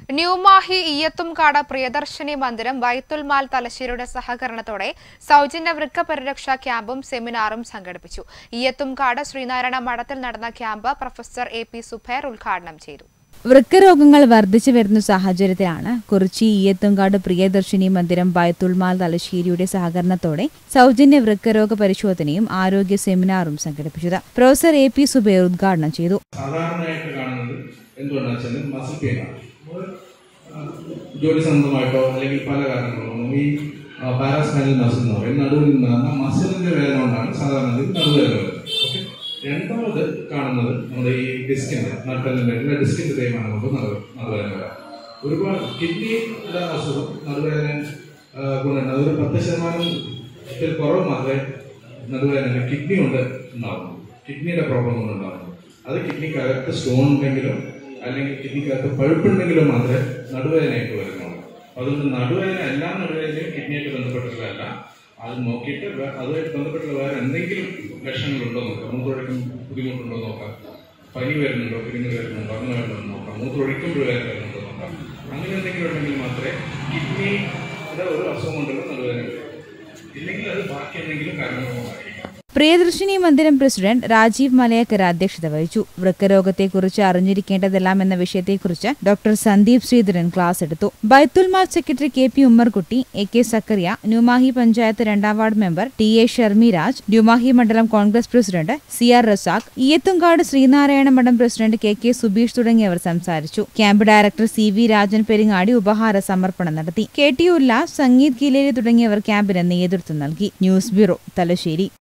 ന്യൂമാഹി ഈയത്തുംകാട് പ്രിയദർശിനി മന്ദിരം വൈത്തുൽ മാൽ തലശ്ശേരിയുടെ സഹകരണത്തോടെ സൗജന്യ വൃക്ക പരിരക്ഷ ക്യാമ്പും സെമിനാറും സംഘടിപ്പിച്ചു ഈയത്തുംകാട് ശ്രീനാരായണ മഠത്തിൽ നടന്ന camp professor A P Subair ഉദ്ഘാടനം ചെയ്തു വൃക്കരോഗങ്ങൾ വർദ്ധിച്ചു വരുന്ന സാഹചര്യത്തിലാണ് കുറിച്ചി ഈയത്തുംകാട് പ്രിയദർശിനി മന്ദിരം ബൈത്തുൾമാൽ തലശ്ശേരിയുടെ സഹകരണത്തോടെ സൗജന്യ വൃക്കരോഗ പരിശോധനയും ആരോഗ്യ സെമിനാറും സംഘടിപ്പിച്ചത് പ്രൊഫസർ എ പി സുബൈർ ഉദ്ഘാടനം ചെയ്തു സാധാരണയായിട്ട് കാണുന്നത് എന്തുകൊണ്ടാണെന്ന് വെച്ചാൽ മസിൽ പെയിനാണ് ജോലി സംബന്ധമായിട്ടോ അല്ലെങ്കിൽ പല കാരണങ്ങളോ ഈ പാരാസ്മൈനൽ മസിൽ എന്ന് പറയും നടുവിൽ നിന്നാകുന്ന മസിലിന്റെ വേദന കൊണ്ടാണ് സാധാരണ നടുവേദന വരുന്നത് ഓക്കെ രണ്ടാമത് കാണുന്നത് നമ്മുടെ ഈ ഡിസ്കിന്റെ നട്ടലിന്റെ എല്ലാ ഡിസ്കിന്റെ തേയ്മാനം കൊണ്ട് നടു നടുവേദന വരാം ഒരുപാട് കിഡ്നിയുടെ അസുഖം നടുവേദന ഗുണം അതൊരു പത്ത് ശതമാനത്തിൽ കുറവ് മാത്രമേ നടുവേദന കിഡ്നി കൊണ്ട് ഉണ്ടാവുന്നു കിഡ്നിയുടെ പ്രോബ്ലം കൊണ്ട് ഉണ്ടാവുന്നു അത് കിഡ്നിക്കകത്ത് സ്റ്റോൺ ഉണ്ടെങ്കിലോ അല്ലെങ്കിൽ കിഡ്നിക്കകത്ത് പഴുപ്പുണ്ടെങ്കിലോ മാത്രമേ നടുവേദനയായിട്ട് വരുന്നുള്ളൂ അതുകൊണ്ട് നടുവേദന എല്ലാ നടുവേദനയും കിഡ്നിയായിട്ട് ബന്ധപ്പെട്ടിട്ടുള്ളതല്ല അത് നോക്കിയിട്ട് വേ- അതുമായിട്ട് ബന്ധപ്പെട്ടുള്ള വേറെ എന്തെങ്കിലും ലക്ഷണങ്ങളുണ്ടോ നോക്കാം മൂത്രമൊഴിക്കും ബുദ്ധിമുട്ടുണ്ടോ നോക്കാം പനി വരുന്നുണ്ടോ കുരുങ്ങൽ വരുന്നുണ്ടോ അങ്ങനെ വരുന്നുണ്ടോ നോക്കാം മൂത്രമൊഴിക്കുമ്പോൾ വേറെ വരുന്നുണ്ടോ നോക്കാം അങ്ങനെ എന്തെങ്കിലും ഉണ്ടെങ്കിൽ മാത്രമേ കിഡ്നിയുടെ ഒരു അസുഖം കൊണ്ടുള്ള നടുവേദന വരൂ ഇല്ലെങ്കിൽ അത് ബാക്കി എന്തെങ്കിലും കാരണങ്ങളുമായിരിക്കും പ്രിയദർശിനി മന്ദിരം പ്രസിഡന്റ് രാജീവ് മലയക്കര അധ്യക്ഷത വഹിച്ചു വൃക്കരോഗത്തെക്കുറിച്ച് അറിഞ്ഞിരിക്കേണ്ടതെല്ലാം എന്ന വിഷയത്തെക്കുറിച്ച് ഡോക്ടർ സന്ദീപ് ശ്രീധരൻ ക്ലാസ് എടുത്തു Baithulmal secretary K P Ummerkutty A K Zakariya New Mahe panchayat രണ്ടാം ward member T A Sharmi Raj New Mahe മണ്ഡലം Congress president C R Razak Eeyathumkad Sreenarayana മഠം പ്രസിഡന്റ് കെ കെ സുബീഷ് തുടങ്ങിയവർ സംസാരിച്ചു camp director C V Rajan Peringadi ഉപഹാര സമർപ്പണം നടത്തി കെ ടി ഉല്ലാസ് സംഗീത് ഗിലേരി തുടങ്ങിയവർ ക്യാമ്പിന് നേതൃത്വം നൽകി ന്യൂസ് ബ്യൂറോ തലശ്ശേരി